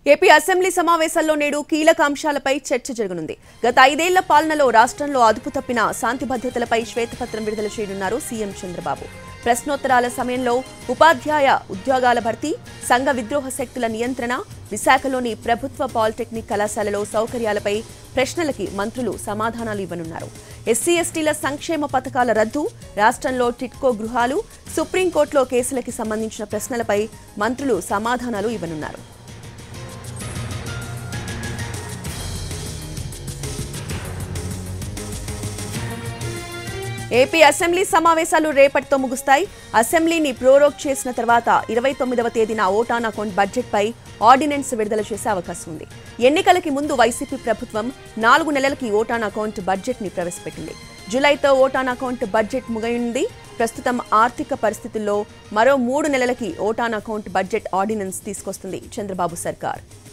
AP assembly సమావేశాల్లో నేడు కీలక అంశాలపై చర్చ జరగనుంది గత ఐదేళ్ల పాలనలో రాష్ట్రంలో అదుపు తప్పిన శాంతి భద్రతలపై శ్వేతపత్రం విడుదల చేయనున్నారు సీఎం చంద్రబాబు ప్రశ్నోత్తరాల సమయంలో ఉపాధ్యాయ ఉద్యోగాల భర్తీ సంఘ విద్రోహ శక్తుల నియంత్రణ విశాఖలోని ప్రభుత్వ పాలిటెక్నిక్ కళాశాలలో సౌకర్యాలపై ప్రశ్నలకి మంత్రులు సమాధానాలు ఇవ్వనున్నారు ఎస్సీ ఎస్టీల సంక్షేమ పథకాల రద్దు రాష్ట్రంలో టిట్కో గృహాలు సుప్రీంకోర్టులో కేసులకి సంబంధించిన ప్రశ్నలపై మంత్రులు సమాధానాలు ఇవ్వనున్నారు ఏపీ అసెంబ్లీ సమావేశాలు రేపటితో ముగుస్తాయి అసెంబ్లీని ప్రోరోక్ చేసిన తర్వాత ఇరవై తొమ్మిదవ తేదీన ఓటాన్ అకౌంట్ బడ్జెట్పై ఆర్డినెన్స్ విడుదల చేసే అవకాశం ఉంది ఎన్నికలకి ముందు వైసీపీ ప్రభుత్వం నాలుగు నెలలకి ఓటాన్ అకౌంట్ బడ్జెట్ ని ప్రవేశపెట్టింది జూలైతో ఓటాన్ అకౌంట్ బడ్జెట్ ముగియనుంది ప్రస్తుతం ఆర్థిక పరిస్థితుల్లో మరో మూడు నెలలకి ఓటాన్ అకౌంట్ బడ్జెట్ ఆర్డినెన్స్ తీసుకొస్తుంది చంద్రబాబు సర్కార్